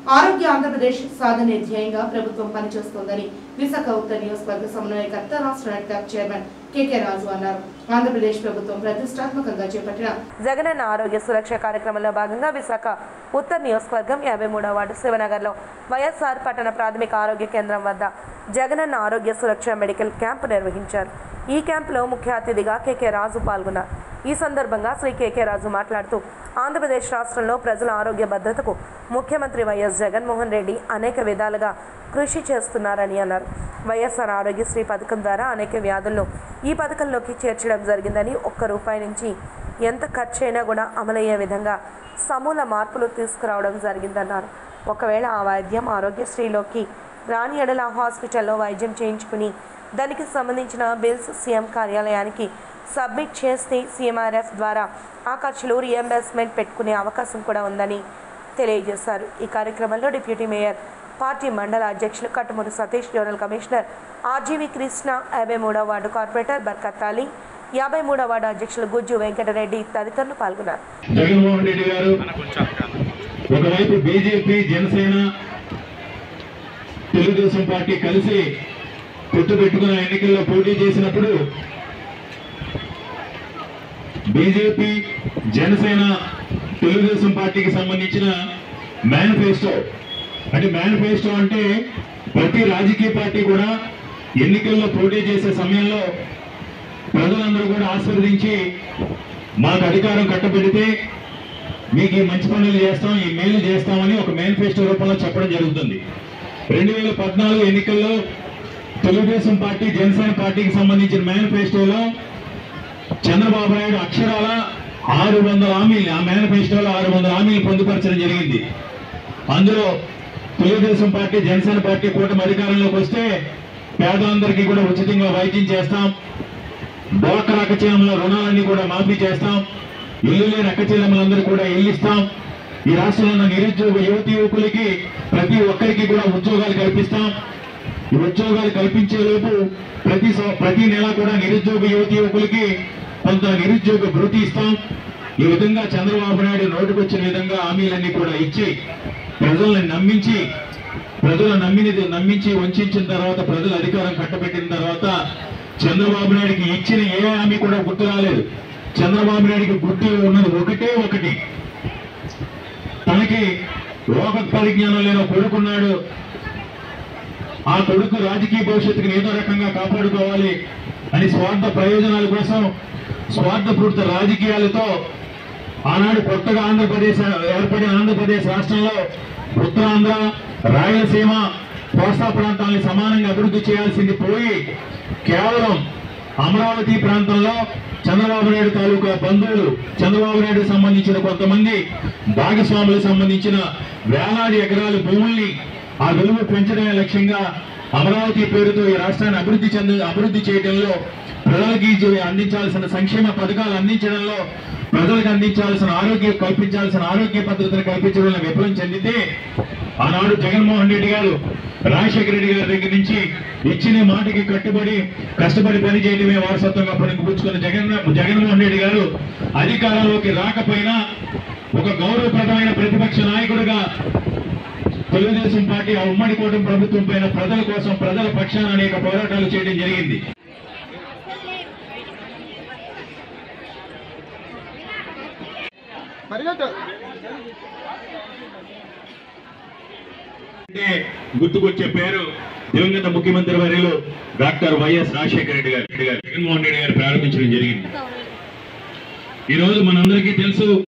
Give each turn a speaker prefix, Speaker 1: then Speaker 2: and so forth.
Speaker 1: ఆరోగ్య ఆంధ్రప్రదేశ్ సాధనే ధ్యేయంగా ప్రభుత్వం పనిచేస్తోందని విశాఖ ఉత్తర నియోజకవర్గ సమన్వయకర్త రాష్ట్ర నెట్కాప్ చైర్మన్ కెకే రాజు అన్నారు ఆంధ్రప్రదేశ్ ప్రభుత్వం ప్రతిష్టాత్మకంగా చేపట్టిన
Speaker 2: జగనన్న ఆరోగ్య సురక్ష కార్యక్రమంలో భాగంగా విశాఖ ఉత్తర్ నియోజకవర్గం యాభై మూడవ వార్డు శివనగర్లో వైఎస్ఆర్ పట్టణ ప్రాథమిక ఆరోగ్య కేంద్రం వద్ద జగనన్న ఆరోగ్య సురక్ష మెడికల్ క్యాంప్ నిర్వహించారు ఈ క్యాంపులో ముఖ్య అతిథిగా కెకే రాజు పాల్గొన్నారు ఈ సందర్భంగా శ్రీ కెకే రాజు మాట్లాడుతూ ఆంధ్రప్రదేశ్ రాష్ట్రంలో ప్రజల ఆరోగ్య భద్రతకు ముఖ్యమంత్రి వైఎస్ జగన్మోహన్ రెడ్డి అనేక విధాలుగా కృషి చేస్తున్నారని అన్నారు వైఎస్ఆర్ ఆరోగ్యశ్రీ పథకం ద్వారా అనేక వ్యాధులను ఈ పథకంలోకి చేర్చడం జరిగిందని ఒక్క రూపాయి నుంచి ఎంత ఖర్చు అయినా కూడా అమలయ్యే విధంగా సమూల మార్పులు తీసుకురావడం జరిగిందన్నారు ఒకవేళ ఆ వైద్యం ఆరోగ్యశ్రీలోకి రాని ఎడల హాస్పిటల్లో వైద్యం చేయించుకుని దానికి సంబంధించిన బిల్స్ సీఎం కార్యాలయానికి సబ్మిట్ చేస్తే సీఎంఆర్ఎఫ్ ద్వారా ఆ ఖర్చులు రియంబర్స్మెంట్ పెట్టుకునే అవకాశం కూడా ఉందని తెలియజేశారు ఈ కార్యక్రమంలో డిప్యూటీ మేయర్ పార్టీ మండల అధ్యక్షులు Kattumuri Satish zonal commissioner RGV Krishna యాభై మూడవ వార్డు కార్పొరేటర్ బర్కత్ అలీ యాభై మూడవ వార్డు అధ్యక్షులు గుజ్జు వెంకటరెడ్డి తదితరులు పాల్గొన్నారు
Speaker 3: జగన్మోహన్ రెడ్డి గారు ఒకవైపు బీజేపీ జనసేన తెలుగుదేశం పార్టీ కలిసి పొత్తు పెట్టుకున్న ఎన్నికల్లో పోటీ చేసినప్పుడు బీజేపీ జనసేన తెలుగుదేశం పార్టీకి సంబంధించిన మేనిఫెస్టో అంటే మేనిఫెస్టో అంటే ప్రతి రాజకీయ పార్టీ కూడా ఎన్నికల్లో పోటీ చేసే సమయంలో ప్రజలందరూ కూడా ఆశీర్వదించి మాకు అధికారం కట్టబెడితే మీకు ఈ మంచి పనులు చేస్తాం ఈ మేలు చేస్తామని ఒక మేనిఫెస్టో రూపంలో చెప్పడం జరుగుతుంది రెండు వేల పద్నాలుగు ఎన్నికల్లో తెలుగుదేశం పార్టీ జనసేన పార్టీకి సంబంధించిన మేనిఫెస్టోలో చంద్రబాబు నాయుడు అక్షరాల ఆరు వందల హామీలు ఆ మేనిఫెస్టోలో ఆరు వందల హామీలు పొందుపరచడం జరిగింది అందులో తెలుగుదేశం పార్టీ జనసేన పార్టీ కూటమి అధికారంలోకి వస్తే పేదలందరికీ కూడా ఉచితంగా వైద్యం చేస్తాం డోక్రా అక్కచీలముల రుణాలన్నీ కూడా మాఫీ చేస్తాం ఇల్లు లేని అక్కచీలములందరూ కూడా ఇల్లు ఇస్తాం ఈ రాష్ట్రంలో ఉన్న నిరుద్యోగ యువతి యువకులకి ప్రతి ఒక్కరికి కూడా ఉద్యోగాలు కల్పిస్తాం ఈ ఉద్యోగాలు కల్పించే లోపు ప్రతి సం- ప్రతి నెల కూడా నిరుద్యోగ యువతి యువకులకి కొంత నిరుద్యోగ భృతి ఇస్తాం ఈ విధంగా చంద్రబాబు నాయుడు నోటుకొచ్చిన విధంగా హామీలన్నీ కూడా ఇచ్చి ప్రజల్ని నమ్మించి ప్రజలు నమ్మినది నమ్మించి వంచిన తర్వాత ప్రజలు అధికారం కట్టబెట్టిన తర్వాత చంద్రబాబు నాయుడికి ఇచ్చిన ఏ హామీ కూడా గుర్తు రాలేదు చంద్రబాబు నాయుడికి గుర్తు ఉన్నది ఒకటే ఒకటి తనకి లోక పరిజ్ఞానం లేని కొడుకున్నాడు ఆ కొడుకు రాజకీయ భవిష్యత్తుని ఏదో రకంగా కాపాడుకోవాలి అని స్వార్థ ప్రయోజనాల కోసం స్వార్థపూరిత రాజకీయాలతో ఆనాడు కొత్తగా ఆంధ్రప్రదేశ్ ఏర్పడిన ఆంధ్రప్రదేశ్ రాష్ట్రంలో ఉత్తరాంధ్ర రాయలసీమ కోస్తా ప్రాంతాలను సమానంగా అభివృద్ధి చేయాల్సింది పోయి కేవలం అమరావతి ప్రాంతంలో చంద్రబాబు నాయుడు తాలూకా బంధువులు చంద్రబాబు నాయుడు సంబంధించిన కొంతమంది భాగస్వాములకు సంబంధించిన వేలాది ఎకరాల భూముల్ని ఆ విలువ పెంచడమే లక్ష్యంగా అమరావతి పేరుతో ఈ రాష్ట్రాన్ని అభివృద్ధి చెంద అభివృద్ధి చేయడంలో ప్రజలకి జీ- అందించాల్సిన సంక్షేమ పథకాలు అందించడంలో ప్రజలకు అందించాల్సిన ఆరోగ్య కల్పించాల్సిన ఆరోగ్య పద్ధతులు కల్పించడంలో విఫలం చెందితే ఆనాడు జగన్మోహన్ రెడ్డి గారు రాజశేఖర రెడ్డి గారి దగ్గర నుంచి ఇచ్చిన మాటకి కట్టుబడి కష్టపడి పని చేయడమే వారసత్వంగా పనిపుచ్చుకున్న జగన్ జగన్మోహన్ రెడ్డి గారు అధికారంలోకి రాకపోయినా ఒక గౌరవప్రదమైన ప్రతిపక్ష నాయకుడిగా తెలుగుదేశం పార్టీ ఆ ఉమ్మడి కూటమి ప్రభుత్వం పైన ప్రజల కోసం ప్రజల పక్షాన అనేక పోరాటాలు చేయడం జరిగింది
Speaker 4: పరిగెట్టు
Speaker 3: అంటే గుర్తుకొచ్చే పేరు దివంగత ముఖ్యమంత్రి వర్యులు డాక్టర్ వైఎస్ రాజశేఖర రెడ్డి గారు రెడ్డి గారు జగన్మోహన్ రెడ్డి గారు ప్రారంభించడం జరిగింది ఈ రోజు మనందరికీ తెలుసు